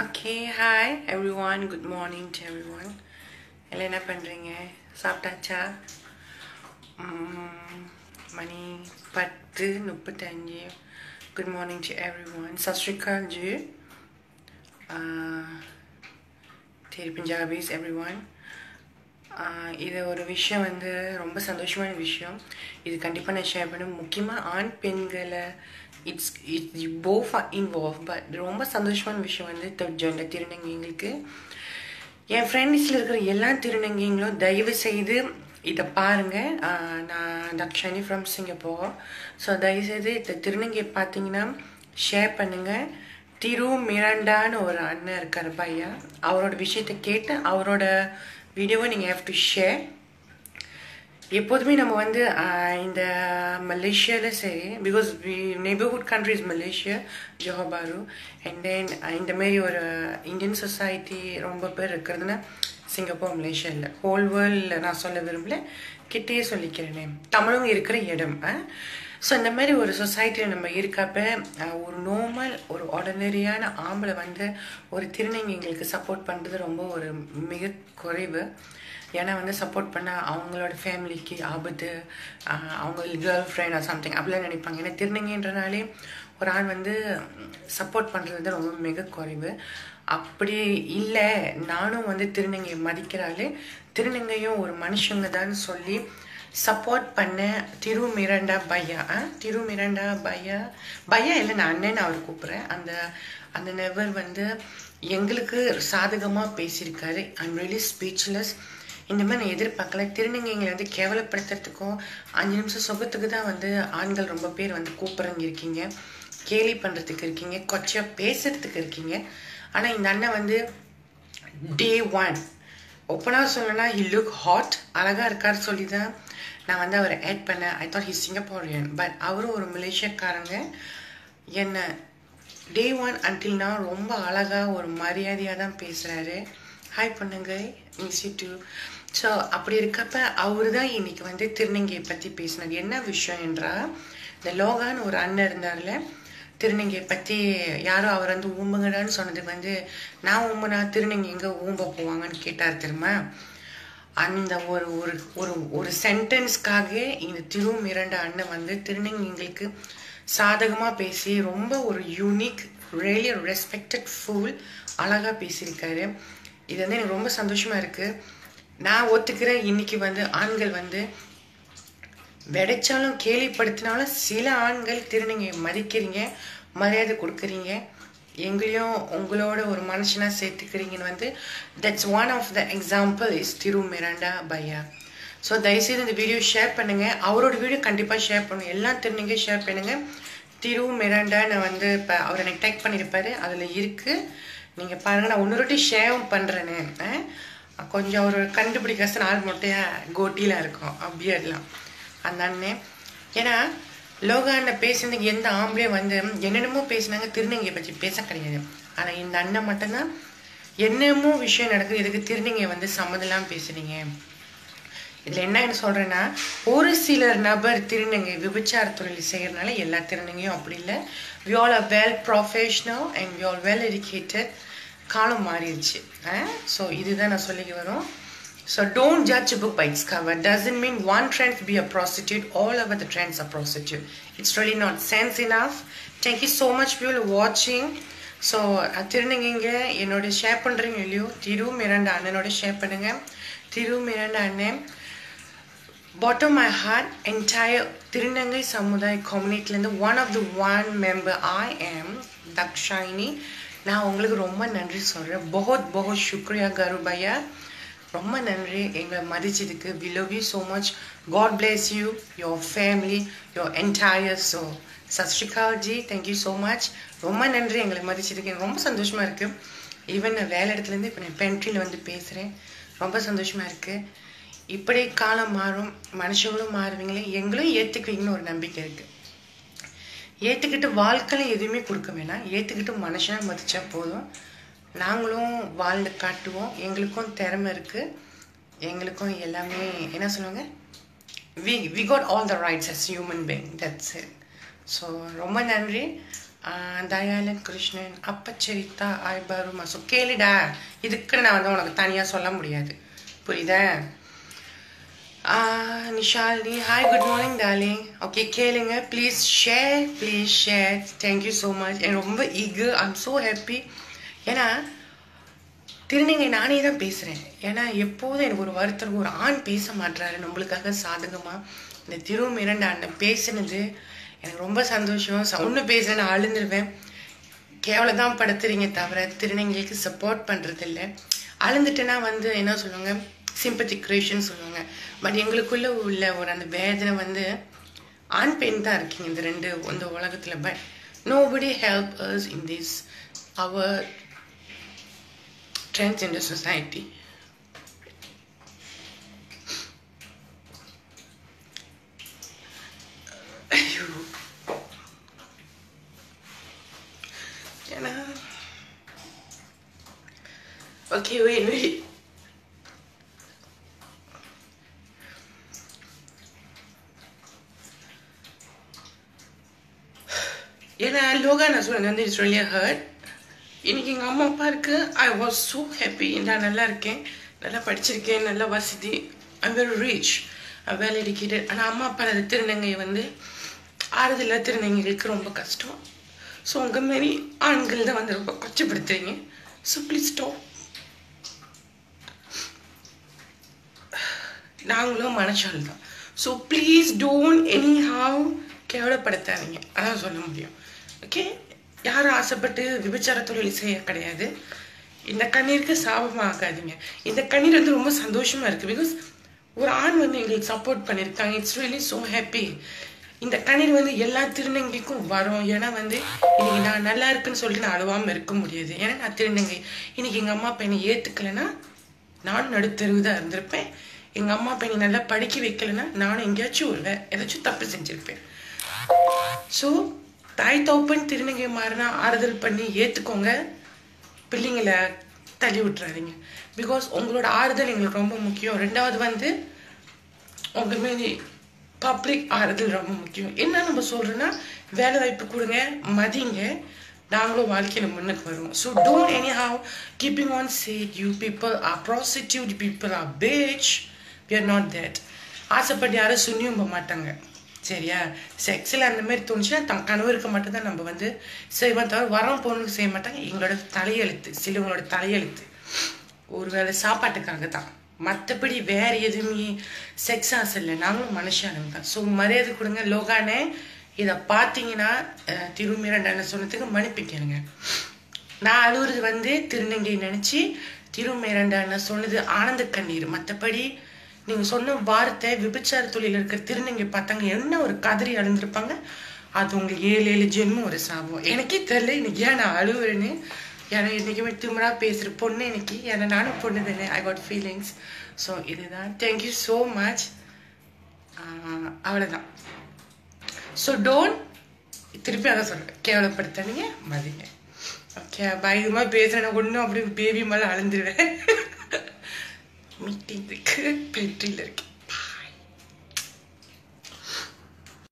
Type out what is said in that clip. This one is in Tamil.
Okay hi everyone good morning to everyone எல்லாம் என்ன பண்ணுறீங்க சாப்பிட்டாச்சா ம், மணி பத்து முப்பத்தஞ்சு good morning to everyone Sat Sri Akal ji dear Punjabis everyone இது ஒரு விஷயம் வந்து ரொம்ப சந்தோஷமான விஷயம் இது கண்டிப்பாக நான் ஷேர் பண்ண முக்கியமாக ஆண் பெண்களை it's it's both involve but ரொம்ப சந்தோஷமான விஷயம் வந்து தேர்ட் ஜாயின்ல திருநங்கைங்களுக்கு என் ஃப்ரெண்ட்ஸில் இருக்கிற எல்லா திருநங்கைங்களும் தயவு செய்து இதை பாருங்க ஆஹ் நான் தக்ஷானி ஃப்ரம் சிங்கப்பூர் ஸோ தயவுசெய்து இந்த திருநங்கையை பார்த்தீங்கன்னா ஷேர் பண்ணுங்க திரு மிராண்டான்னு ஒரு அண்ணன் இருக்கார் பையா அவரோட விஷயத்தை கேட்டு அவரோட வீடியோவை நீங்கள் ஹேவ் டு ஷேர் எப்போதுமே நம்ம வந்து ஆஹ், இந்த மலேசியாவில் சரி because neighbourhood countries Malaysia Johor Bahru and then இந்த மாதிரி ஒரு இந்தியன் சொசைட்டி ரொம்ப பேர் இருக்கிறதுனா சிங்கப்பூர் மலேசியா இல்லை ஹோல் வேர்ல்டில் நான் சொல்ல விரும்பல கிட்டேயே சொல்லிக்கிறேனே தமிழும் இருக்கிற இடம் ஸோ இந்த மாதிரி ஒரு சொசைட்டியில் நம்ம இருக்கப்ப ஆஹ், ஒரு நார்மல் ஒரு ஆர்டினரியான ஆம்பளை வந்து ஒரு திருநங்கைங்களுக்கு சப்போர்ட் பண்ணுறது ரொம்ப ஒரு மிக குறைவு ஏன்னா வந்து சப்போர்ட் பண்ணால் அவங்களோட ஃபேமிலிக்கு ஆபத்து ஆஹ் அவங்க கேர்ள் ஃப்ரெண்ட் ஆர் சம்திங் அப்படிலாம் நினைப்பாங்க ஏன்னா திருநங்கைன்றனாலே ஒரு ஆள் வந்து சப்போர்ட் பண்ணுறது வந்து ரொம்ப மிக குறைவு அப்படி இல்லை நானும் வந்து திருநங்கையை மதிக்கிறாளே திருநங்கையும் ஒரு மனுஷங்க தான் சொல்லி சப்போர்ட் பண்ண திரு மிரண்டா பையா ஆ? திரு மிரண்டா பையா பையா இல்லை நான் அண்ணன் அவர் கூப்பிட்றேன் அந்த அந்த நபர் வந்து எங்களுக்கு சாதகமாக பேசியிருக்காரு ஐம் ரியலி ஸ்பீச்லெஸ் இந்த மாதிரி நான் எதிர்பார்க்கல திருநங்கைங்களை வந்து கேவலப்படுத்துறதுக்கும் அஞ்சு நிமிஷம் சுகத்துக்கு தான் வந்து ஆண்கள் ரொம்ப பேர் வந்து கூப்பிட்றங்க இருக்கீங்க கேலி பண்ணுறதுக்கு இருக்கீங்க கொச்சையாக பேசுறதுக்கு இருக்கீங்க ஆனால் இந்த அண்ணன் வந்து டே ஒன் ஓப்பனாக சொல்லணும்னா ஹி லுக் ஹாட் அழகாக இருக்கார் சொல்லி தான் நான் வந்து அவரை ஆட் பண்ணேன் I thought he Singaporean but அவரும் ஒரு மலேசியக்காரங்க என்ன டே ஒன் அன்டில் நான் ரொம்ப அழகாக ஒரு மரியாதையாக தான் பேசுகிறாரு ஹாய் பண்ணுங்க மிஸ் யூ டூ ஸோ அப்படி இருக்கப்ப அவர் தான் இன்னைக்கு வந்து திருநங்கையை பற்றி பேசினார் என்ன விஷயம் என்றால் இந்த லோகான்னு ஒரு அண்ணன் இருந்தார்ல திருநங்கையை பற்றி யாரோ அவர் வந்து ஊம்புங்கடான்னு சொன்னதுக்கு வந்து நான் ஊம்புனா திருநங்கை எங்கே ஊம்ப போவாங்கன்னு கேட்டார் தெரியுமா அந்த ஒரு ஒரு ஒரு ஒரு சென்டென்ஸ்க்காக இந்த திரு மிரண்ட அண்ணன் வந்து திருநங்கைங்களுக்கு சாதகமாக பேசி ரொம்ப ஒரு யூனிக் ரியலி ரெஸ்பெக்டட் ஃபுல் அழகாக பேசியிருக்காரு இது வந்து எனக்கு ரொம்ப சந்தோஷமாக இருக்குது நான் ஒத்துக்கிறேன் இன்னைக்கு வந்து ஆண்கள் வந்து விடைச்சாலும் கேலிப்படுத்தினாலும் சில ஆண்கள் திருநங்கையை மதிக்கிறீங்க மரியாதை கொடுக்குறீங்க எங்களையும் உங்களோட ஒரு மனுஷனா சேர்த்துக்கிறீங்கன்னு வந்து that's one of the example is திரு மிராண்டா பையா ஸோ தயவுசெய்து இந்த வீடியோ ஷேர் பண்ணுங்க அவரோட வீடியோ கண்டிப்பாக ஷேர் பண்ணுங்க எல்லா திருநங்கையும் ஷேர் பண்ணுங்க திரு மிராண்டா நான் வந்து இப்போ அவர் எனக்கு டேக் பண்ணியிருப்பாரு அதில் இருக்குது நீங்கள் பாருங்கள் நான் ஒன்று ஷேரும் பண்ணுறேன்னு கொஞ்சம் ஒரு கண்டுபிடி கஷ்டம் ஆள் மொட்டையாக கோட்டிலாம் இருக்கும் அப்படியெல்லாம் அந்த அண்ணன் ஏன்னா லோகாண்ட பேசுனதுக்கு எந்த ஆம்பளையும் வந்து என்னென்னமோ பேசினாங்க திருநங்கையை பற்றி பேச கிடையாது ஆனால் இந்த அண்ணன் மட்டும்தான் என்னமோ விஷயம் நடக்குது இதுக்கு திருநங்கையை வந்து சம்மதம்லாம் பேசுனீங்க இதில் என்ன சொல்கிறேன்னா ஒரு சிலர் நபர் திருநங்கை விபச்சார தொழில் செய்கிறனால எல்லா திருநங்கையும் அப்படி இல்லை we all are well professional and we all well educated காலம் மாறிடுச்சு ஸோ இதுதான் நான் சொல்லிக்க வரோம் so don't judge book by its cover doesn't mean one trend be a prostitute all over the trends a prostitute it's really not sense enough thank you so much people வாட்சிங் ஸோ திருநங்கைங்க என்னோட ஷேர் பண்ணுறீங்க இல்லையோ திரு மிரண்டா அண்ணனோட ஷேர் பண்ணுங்க திரு மிரண்டா அண்ணன் bottom my heart entire திருநங்கை சமுதாய கம்யூனிட்டிலேருந்து one of the one member I am Dakshayini நான் உங்களுக்கு ரொம்ப நன்றி சொல்கிறேன் பஹுத் பஹுத் சுக்ரியா கரு பையா ரொம்ப நன்றி எங்களை மதிச்சதுக்கு we love you so much God bless you your family your entire so Sat Sri Akal ji thank you so much ரொம்ப நன்றி எங்களை மதிச்சதுக்கு எனக்கு ரொம்ப சந்தோஷமாக இருக்குது ஈவன் நான் வேலை இடத்துலேருந்து இப்போ நான் பென்ட்ரியில் வந்து பேசுகிறேன் ரொம்ப சந்தோஷமாக இருக்குது இப்படி காலம் மாறும் மனுஷங்களும் மாறுவீங்களே எங்களும் ஏற்றுக்குவீங்கன்னு ஒரு நம்பிக்கை இருக்குது ஏற்றுக்கிட்டு வாழ்க்கையில் எதுவுமே கொடுக்க வேணாம் ஏற்றுக்கிட்டு மனுஷனா மதிச்சா போதும் நாங்களும் வாழ்ந்து காட்டுவோம் எங்களுக்கும் திறமை இருக்குது எங்களுக்கும் எல்லாமே என்ன சொல்லுவாங்க we we got all the rights as human being that's it so ரொம்ப நன்றி தயாளன் கிருஷ்ணன் அப்பச்சரித்தா ஆய் பருமா ஸோ கேளுடா இதுக்குன்னு நான் வந்து உனக்கு தனியாக சொல்ல முடியாது புரியுதா Nishalini hi good morning darling okay கேளுங்க please share please share thank you so much எனக்கு ரொம்ப ஈகு ஐம் ஸோ ஹாப்பி ஏன்னா திருநங்கை நானே தான் பேசுகிறேன் ஏன்னா எப்போதும் எனக்கு ஒரு வருத்தம் ஒரு ஆண் பேச மாட்டுறாரு நம்மளுக்காக சாதகமாக இந்த திருமிரண்டு அண்ணன் பேசுனது எனக்கு ரொம்ப சந்தோஷம் சவுண்டு பேசுகிறேன் நான் அழுந்துருவேன் கேவலம் தான் படுத்துறீங்க தவிர திருநங்கைக்கு சப்போர்ட் பண்ணுறது இல்லை அழுந்துட்டுனா வந்து என்ன சொல்லுவாங்க சிம்பத்தி கிரியேஷன் சொல்லுவாங்க பட் எங்களுக்குள்ள உள்ள ஒரு அந்த வேதனை வந்து ஆண் பெண் தான் இருக்கீங்க இந்த ரெண்டு இந்த உலகத்தில் but nobody help us in this our transgender society. ஐயோ ஏன்னா ஓகே வெயிட் வெயிட் ஏன்னா லோகா நான் சொன்னது வந்து இட்ஸ் really ஹர்ட் இன்னைக்கு எங்கள் அம்மா அப்பா இருக்கு ஐ வாஸ் ஸோ ஹாப்பி நான் நல்லா இருக்கேன் நல்லா படிச்சிருக்கேன் நல்லா வசதி I very rich I well educated ஆனால் அம்மா அப்பா அது திருநங்கை வந்து ஆறுதலில் திருநங்கைகளுக்கு ரொம்ப கஷ்டம் ஸோ உங்கள் மாரி ஆண்கள் தான் வந்து ரொம்ப கொச்சப்படுத்துறீங்க ஸோ ப்ளீஸ் ஸ்டாப் நாங்களும் மனுஷால் தான் so please don't any have கேவலப்படுத்தாதீங்க அதான் சொல்ல முடியும் ஓகே யாரும் ஆசைப்பட்டு விபச்சார தொழில் செய்ய கிடையாது இந்த கண்ணீருக்கு சாபமாகாதீங்க இந்த கண்ணீர் வந்து ரொம்ப சந்தோஷமா இருக்கு பிகாஸ் ஒரு ஆண் வந்து எங்களுக்கு சப்போர்ட் பண்ணியிருக்காங்க இட்ஸ் ரியலி ஸோ ஹாப்பி இந்த கண்ணீர் வந்து எல்லா திருநங்கைக்கும் வரும் ஏன்னா வந்து இன்னைக்கு நான் நல்லா இருக்குன்னு சொல்லிட்டு நான் அழுவாம இருக்க முடியாது ஏன்னா நான் திருநங்கை இன்னைக்கு எங்க அம்மா அப்பா என்னை ஏத்துக்கலைன்னா நானும் நடுத்தருவு தான் இருந்திருப்பேன் எங்க அம்மா அப்பா என்னை நல்லா படிக்க வைக்கலைன்னா நானும் எங்கேயாச்சும் ஒரு வே- ஏதாச்சும் தப்பு செஞ்சிருப்பேன் ஸோ தாய் தோப்பன் திருநங்கை மாறினா ஆறுதல் பண்ணி ஏற்றுக்கோங்க பிள்ளைங்களை தள்ளி விட்டுறாதீங்க பிகாஸ் உங்களோட ஆறுதல் எங்களுக்கு ரொம்ப முக்கியம் ரெண்டாவது வந்து உங்க மீது பப்ளிக் ஆறுதல் ரொம்ப முக்கியம் என்ன நம்ம சொல்றோன்னா வேலை வாய்ப்பு கொடுங்க மதிங்க நாங்களும் வாழ்க்கையில முன்னுக்கு வருவோம் so don't any how keeping on said you people are prosecute people are bash we are not that ஆசைப்பட்டு யாரும் சுண்ணியும் போக மாட்டாங்க சரியா செக்ஸில் அந்த மாதிரி தோணுச்சுன்னா தன் கணவருக்கு மட்டும்தான் நம்ம வந்து செய்வோம் தவிர வரம் பொண்ணுக்கு செய்ய மாட்டாங்க எங்களோட தலையெழுத்து சிலவங்களோட தலையெழுத்து ஒருவேளை சாப்பாட்டுக்காக தான் மற்றபடி வேற எதுவுமே செக்ஸ் ஆசை இல்லை நாங்களும் மனுஷானுங்க தான் ஸோ மரியாதை கொடுங்க லோகானே இதை பார்த்தீங்கன்னா அஹ், திருமீரன் சொன்னதுக்கு மன்னிப்பு கேளுங்க நான் அழுவுறது வந்து திருநங்கை நினைச்சு திருமேரண்டான சொன்னது ஆனந்த கண்ணீர் மற்றபடி நீங்க சொன்ன வார்த்தை விபச்சார தொழில இருக்கிற திருநங்கை பார்த்தாங்க என்ன ஒரு கதறி அழுந்திருப்பாங்க அது உங்களுக்கு ஏழு ஏழு ஜென்மம் ஒரு சாபம் எனக்கே தெரியல இன்னைக்கு ஏன் நான் அழுவுறேன்னு ஏன்னா இன்னைக்குமே திமிரா பேசுற பொண்ணு இன்னைக்கு ஏன்னா நானும் பொண்ணு தானே ஐ காட் ஃபீலிங்ஸ் ஸோ இதுதான் தேங்க்யூ ஸோ மச் அவ்வளோதான் ஸோ டோன்ட் திருப்பி அதை சொல்கிறேன் கேவலப்படுத்தாதீங்க மதிங்க ஓகே பயங்கரமாக பேசுகிறேன் ஒன்றும் அப்படி பேபி மேலே அழுந்துருவேன் மீட்டிங் இருக்கு பென்ட்ரியில் இருக்கு